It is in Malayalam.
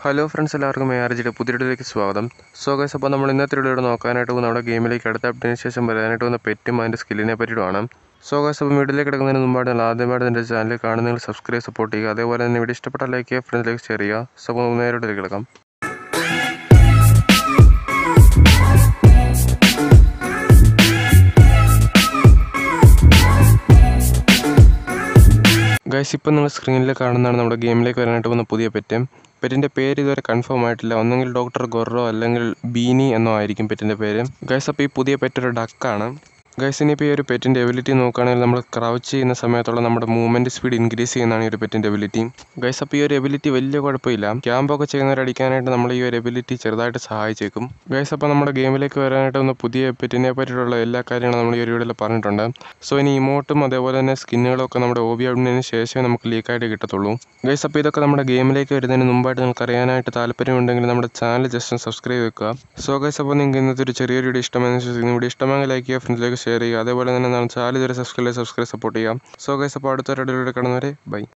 ഹലോ ഫ്രണ്ട്സ് എല്ലാവർക്കും എ ആർ ജിയുടെ പുതിയ വീഡിയോയിലേക്ക് സ്വാഗതം സോ ഗൈസ് അപ്പോൾ നമ്മൾ ഇന്നത്തെ വീഡിയോയുടെ നോക്കാനായിട്ട് പോകുന്ന നമ്മുടെ ഗെയിമിലേക്ക് അടുത്ത അപ്ഡേറ്റിന് ശേഷം വരാനായിട്ട് വന്ന പെറ്റും അതിൻ്റെ സ്കില്ലിനെ പറ്റിയിട്ടുമാണ് സോ ഗൈസ് അപ്പോൾ വീഡിയോയിലേക്ക് കിടക്കുന്നതിന് മുമ്പായിട്ട് നിങ്ങൾ ആദ്യമായിട്ട് എൻ്റെ ചാനൽ കാണുന്ന സബ്സ്ക്രൈബ് സപ്പോർട്ട് ചെയ്യുക അതേപോലെ തന്നെ വീഡിയോ ഇഷ്ടപ്പെട്ട ലൈക്ക് ചെയ്യുക ഫ്രണ്ട്സിലേക്ക് ഷെയർ ചെയ്യുക സോ അപ്പോൾ നേരിട്ട് കിടക്കാം ഗൈസ് ഇപ്പം നിങ്ങൾ സ്ക്രീനിൽ കാണുന്നതാണ് നമ്മുടെ ഗെയിമിലേക്ക് വരാനായിട്ട് വന്ന പുതിയ പെറ്റ് പെറ്റിൻ്റെ പേര് ഇതുവരെ കൺഫേം ആയിട്ടില്ല ഒന്നെങ്കിൽ ഡോക്ടർ ഗൊറോ അല്ലെങ്കിൽ ബീനി എന്നോ ആയിരിക്കും പെറ്റിൻ്റെ പേര് ഗൈസ് അപ്പോൾ ഈ പുതിയ പെറ്റ് ഒരു ഡക്കാണ് ഗൈസ് ഇനിയിപ്പോൾ ഈ ഒരു പെറ്റിൻ്റെ എബിലിറ്റി നോക്കുകയാണെങ്കിൽ നമ്മൾ ക്രൗച്ച് ചെയ്യുന്ന സമയത്തുള്ള നമ്മുടെ മൂവ്മെൻറ്റ് സ്പീഡ് ഇൻക്രീസ് ചെയ്യുന്നതാണ് ഈ ഒരു പെറ്റിൻ്റെ എബിലിറ്റി ഗൈസ് അപ്പോൾ ഈ ഒരു എബിലിറ്റി വലിയ കുഴപ്പമില്ല ക്യാമ്പൊക്കെ ചെയ്യുന്നവർ അടിക്കാനായിട്ട് നമ്മൾ ഈ ഒരു എബിലിറ്റി ചെറുതായിട്ട് സഹായിച്ചേക്കും ഗൈസ് അപ്പോൾ നമ്മുടെ ഗെയിമിലേക്ക് വരാനായിട്ട് വന്ന പുതിയ പെറ്റിനെ പറ്റിയിട്ടുള്ള എല്ലാ കാര്യങ്ങളും നമ്മൾ ഈ ഒരു വീഡിയോയിൽ പറഞ്ഞിട്ടുണ്ട് സോ ഇനി ഇമോട്ടും അതേപോലെ തന്നെ സ്കിന്നുകളും ഒക്കെ നമ്മുടെ ഓബി ഔട്ടിന് ശേഷമേ നമുക്ക് ലീക്കായിട്ട് കിട്ടത്തുള്ളൂ ഗൈസ് അപ്പോൾ ഇതൊക്കെ നമ്മുടെ ഗെയിമിലേക്ക് വരുന്നതിന് മുമ്പായിട്ട് നിങ്ങൾക്ക് അറിയാനായിട്ട് താല്പര്യമുണ്ടെങ്കിൽ നമ്മുടെ ചാനൽ ജസ്റ്റ് ഒന്ന് സബ്സ്ക്രൈബ് വെക്കുക സോ ഗൈസ് അപ്പോൾ നിങ്ങൾക്ക് ഇന്നത്തെ ഒരു ചെറിയൊരു വീഡിയോ ഇഷ്ടമെന്ന് വിശ്വസിക്കുന്നു വീഡിയോ ഇഷ്ടമെങ്കിൽ ലൈക്ക് ചെയ്യുക ഫ്രണ്ട്സിലേക്ക് ഷെയർ ചെയ്യുക അതേപോലെ തന്നെ നമ്മുടെ ചാനൽ ഇതുവരെ സബ്സ്ക്രൈബ് സബ്സ്ക്രൈബ് സപ്പോർട്ട് ചെയ്യാം സോ ഗൈസ് അപ്പോൾ അടുത്ത വീഡിയോയിലൂടെ കാണുന്നവരെ ബൈ